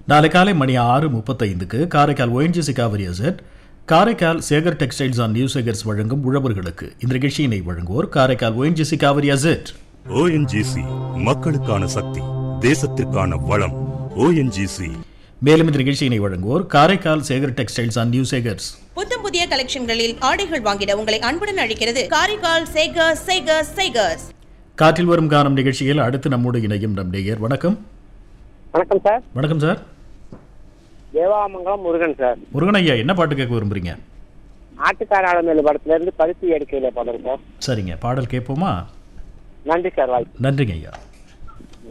நாளை காலை மணி ஆறு முப்பத்தைந்துக்கு Karaikal ONGC Kaveri asset Karaikal Sekar textiles and new Sekars வழங்கும் உழவர்களுக்கு இந்த நிகழ்ச்சியினை வழங்குவோர் Karaikal ONGC Kaveri asset ONGC மக்களுக்கான சக்தி தேசத்திற்கான வளம் ஓஎன்ஜிசி மேலும் இந்த நிகழ்ச்சியினை வழங்குவோர் Karaikal Sekar textiles and new Sekars புத்தம் புதிய கலெக்ஷன்களில் ஆடைகள் வாங்கிட உங்களை அன்புடன் அழைக்கிறது காரைக்கால் சேகர்ஸ் சேகர்ஸ் சேகர்ஸ் காற்றில் வரும் கானம் நிகழ்ச்சியில் அடுத்து நம்மோடு இணையும் நம் நேயர் வணக்கம் வணக்கம் சார் வணக்கம் சார் தேவாமங்கலம் முருகன் சார் முருகன் ஐயா என்ன பாட்டு கேட்க விரும்புறீங்க ஆட்டுக்கார ஆளுமேலு படத்துல இருந்து பருத்தி எடுக்கையில படம் சார் சரிங்க பாடல் கேட்போமா நன்றி சார் வாய்ப்பு நன்றிங்க ஐயா